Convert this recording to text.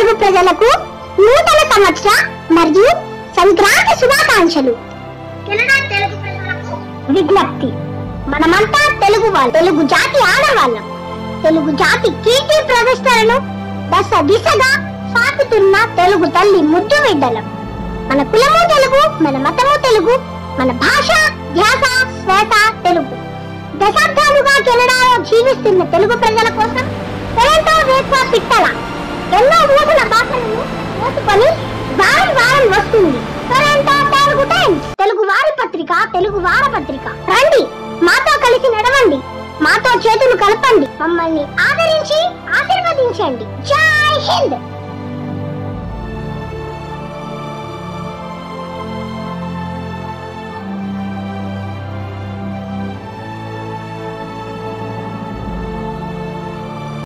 తెలుగు ప్రజలకు నూతన సంవత్సర మరియు సంక్రాంతి శుభాకాంక్షలు కెనడా తెలుగు ప్రజలకు విజ్ఞప్తి మనమంతా తెలుగు వాళ్ళు తెలుగు జాతి ఆడవాళ్ళం తెలుగు జాతి కీర్తి ప్రదర్శనలను దశ దిశగా సాగుతున్న తెలుగు తల్లి ముద్దు బిడ్డలం మన కులము తెలుగు మన మతము తెలుగు మన భాష ధ్యాస శ్వాస తెలుగు దశాబ్దాలుగా కెనడాలో జీవిస్తున్న తెలుగు ప్రజల కోసం టొరంటో వేత్వ పిట్టల ఎన్నో నూతన భాషలను మోసుకొని వారం వారం వస్తుంది టొరంటో తెలుగు టైమ్స్ తెలుగు వారి పత్రిక తెలుగు వార పత్రిక రండి మాతో కలిసి నడవండి మాతో చేతులు కలపండి మమ్మల్ని ఆదరించి ఆశీర్వదించండి జై హింద్